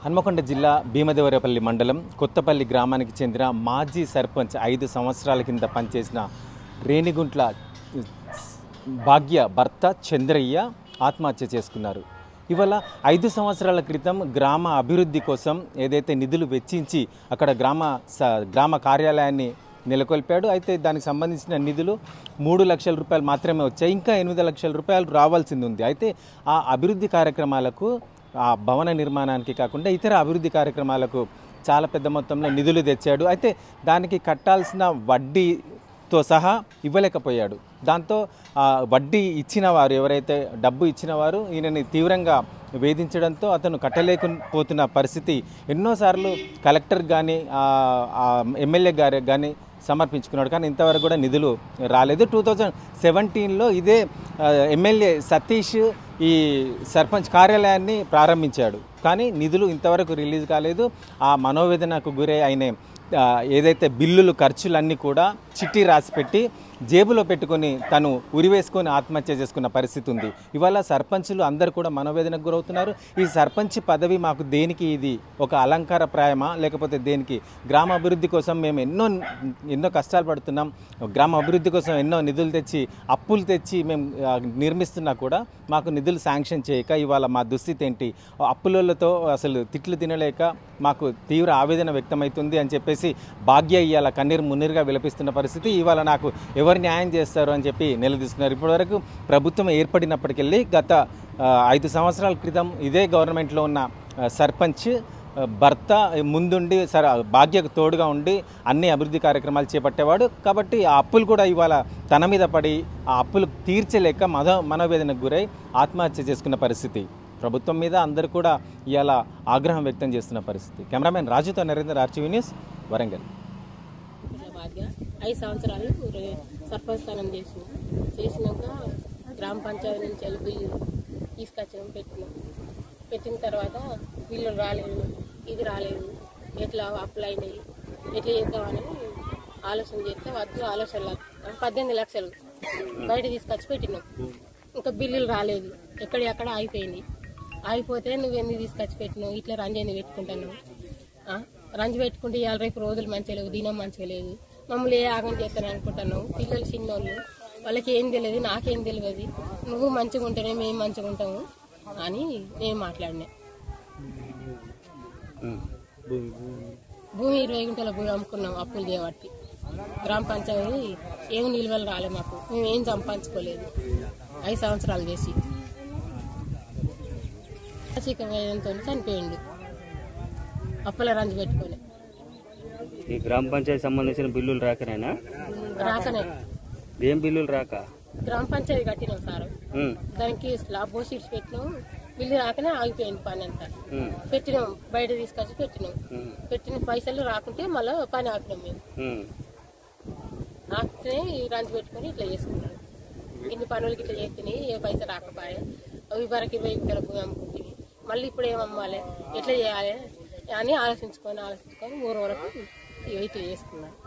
హన్మకొండ జిల్లా భీమదేవరపల్లి మండలం కొత్తపల్లి గ్రామానికి చెందిన మాజీ సర్పంచ్ ఐదు సంవత్సరాల కింద పనిచేసిన రేణిగుంట్ల భాగ్య భర్త చంద్రయ్య ఆత్మహత్య చేసుకున్నారు ఇవాళ ఐదు సంవత్సరాల క్రితం గ్రామ అభివృద్ధి కోసం ఏదైతే నిధులు వెచ్చించి అక్కడ గ్రామ స- గ్రామ కార్యాలయాన్ని నెలకొల్పాడు అయితే దానికి సంబంధించిన నిధులు మూడు లక్షల రూపాయలు మాత్రమే వచ్చాయి ఇంకా ఎనిమిది లక్షల రూపాయలు రావాల్సింది ఉంది అయితే ఆ అభివృద్ధి కార్యక్రమాలకు ఆ భవన నిర్మాణానికి కాకుండా ఇతర అభివృద్ధి కార్యక్రమాలకు చాలా పెద్ద మొత్తంలో నిధులు తెచ్చాడు అయితే దానికి కట్టాల్సిన వడ్డీతో సహా ఇవ్వలేకపోయాడు దాంతో ఆ వడ్డీ ఇచ్చిన వారు ఎవరైతే డబ్బు ఇచ్చిన వారు ఈయనని తీవ్రంగా వేధించడంతో అతను కట్టలేకపోతున్న పరిస్థితి ఎన్నోసార్లు కలెక్టర్ కానీ ఎమ్మెల్యే గారికి కానీ సమర్పించుకున్నాడు కానీ ఇంతవరకు కూడా నిధులు రాలేదు టూ థౌజండ్ సెవెంటీన్లో ఇదే ఆ, ఎమ్మెల్యే సతీష్ ఈ సర్పంచ్ కార్యాలయాన్ని ప్రారంభించాడు కానీ నిధులు ఇంతవరకు రిలీజ్ కాలేదు ఆ మనోవేదనకు గురై ఆయన ఆ, ఏదైతే బిల్లులు ఖర్చులన్నీ కూడా చిట్టి రాసిపెట్టి జేబులో పెట్టుకొని తను ఉరివేసుకొని ఆత్మహత్య చేసుకున్న పరిస్థితి ఉంది ఇవాళ సర్పంచులు అందరూ కూడా మనోవేదనకు గురవుతున్నారు ఈ సర్పంచ్ పదవి మాకు దేనికి ఇది ఒక అలంకార ప్రాయమా లేకపోతే దేనికి గ్రామ అభివృద్ధి కోసం మేము ఎన్నో ఎన్నో కష్టాలు పడుతున్నాం గ్రామ అభివృద్ధి కోసం ఎన్నో నిధులు తెచ్చి అప్పులు తెచ్చి మేము ఆ, నిర్మిస్తున్నా కూడా మాకు నిధులు శాంక్షన్ చేయక ఇవాళ మా దుస్థితి ఏంటి అప్పులతో అసలు తిట్లు తినలేక మాకు తీవ్ర ఆవేదన వ్యక్తమవుతుంది అని చెప్పేసి భాగ్య ఇవాళ కన్నీరు మున్నీరుగా విలపిస్తున్న పరిస్థితి ఇవాళ నాకు ఎవరు న్యాయం చేస్తారు అని చెప్పి నిలదీస్తున్నారు ఇప్పటివరకు ప్రభుత్వం ఏర్పడినప్పటికెళ్ళి గత ఆ, ఐదు సంవత్సరాల క్రితం ఇదే గవర్నమెంట్లో ఉన్న ఆ, సర్పంచ్ ఆ, భర్త ముందుండి సర భాగ్యకు తోడుగా ఉండి అన్ని అభివృద్ధి కార్యక్రమాలు చేపట్టేవాడు కాబట్టి ఆ అప్పులు కూడా ఇవాళ తన మీద పడి ఆ అప్పులు తీర్చలేక మద మనోవేదనకు గురై ఆత్మహత్య చేసుకున్న పరిస్థితి ప్రభుత్వం మీద అందరూ కూడా ఇవాళ ఆగ్రహం వ్యక్తం చేస్తున్న పరిస్థితి కెమెరామెన్ రాజుతో నరేంద్ర ఆర్టీవీ న్యూస్ వరంగల్ ఇట్లా భాగ్య ఐదు సంవత్సరాలు రే- సర్పంచ్ స్థానం చేసిన చేసినాక గ్రామ పంచాయతీ నుంచి వెళ్ళి బిల్లు తీసుకొచ్చినాం పెట్టినాం పెట్టిన తర్వాత బిల్లులు రాలేదు ఇది రాలేదు ఎట్లా అప్పులు అయినాయి ఎట్లా చేద్దామని ఆలోచన చేస్తే వద్దు ఆలోచన పద్దెనిమిది లక్షలు బయట తీసుకొచ్చి పెట్టినాం ఇంకా బిల్లులు రాలేదు ఎక్కడ ఎక్కడ ఆగిపోయింది ఆగిపోతే నువ్వు ఎందుకు తీసుకొచ్చి పెట్టినావు ఇట్లా రంజని పెట్టుకుంటాను ఆ? రంజు పెట్టుకుంటే ఇవాళ రేపు రోజులు మంచిగా లేవు దినం మంచిగా లేదు మమ్మల్ని ఏ ఆగం చేస్తాను అనుకుంటాను పిల్లలు చిన్నోళ్ళు వాళ్ళకి ఏం తెలియదు నాకేం తెలియదు నువ్వు మంచిగా ఉంటేనే మేము మంచిగా ఉంటాము అని నేను మాట్లాడినా భూమి ఇరవై గుంటల భూమి అమ్ముకున్నాం అప్పులు చేయబట్టి గ్రామ పంచాయతీ ఏం నిల్వలు రాలే మాకు మేము ఏం సంపాదించుకోలేదు ఐదు సంవత్సరాలు చేసి మానసిక వేదంతో చనిపోయిండు అప్పుల రంజు పెట్టుకొని ఈ గ్రామ పంచాయతీ సంబంధించిన బిల్లులు రాకనేనా రాకనే ఏం బిల్లులు రాక గ్రామ పంచాయతీ కట్టినాం సార్ ఉమ్, దానికి స్లాబ్ పోసి ఇడిచి పెట్టినాం బిల్లు రాకనే ఆగిపోయింది పని అంతా ఉమ్, పెట్టినాం బయట తీసుకొచ్చి పెట్టినాం ఉమ్, పెట్టిన పైసలు రాకుంటే మళ్ళీ పని ఆపినాం మేము ఉమ్. ఆపితే రంజు పెట్టుకొని ఇట్లా చేసుకున్నాం ఇన్ని పనులకి ఇట్లా చేస్తున్నాయి ఏ పైసలు రాకపోయా అవి వరకు ఇరవై గుంటల భూమి అమ్ముకుంటుంది మళ్ళీ ఇప్పుడు ఏం అమ్మాలి ఎట్లా చేయాలి అని ఆలోచించుకొని ఆలోచించుకొని ఊరు వరకు ఇట్లా చేసుకున్నాం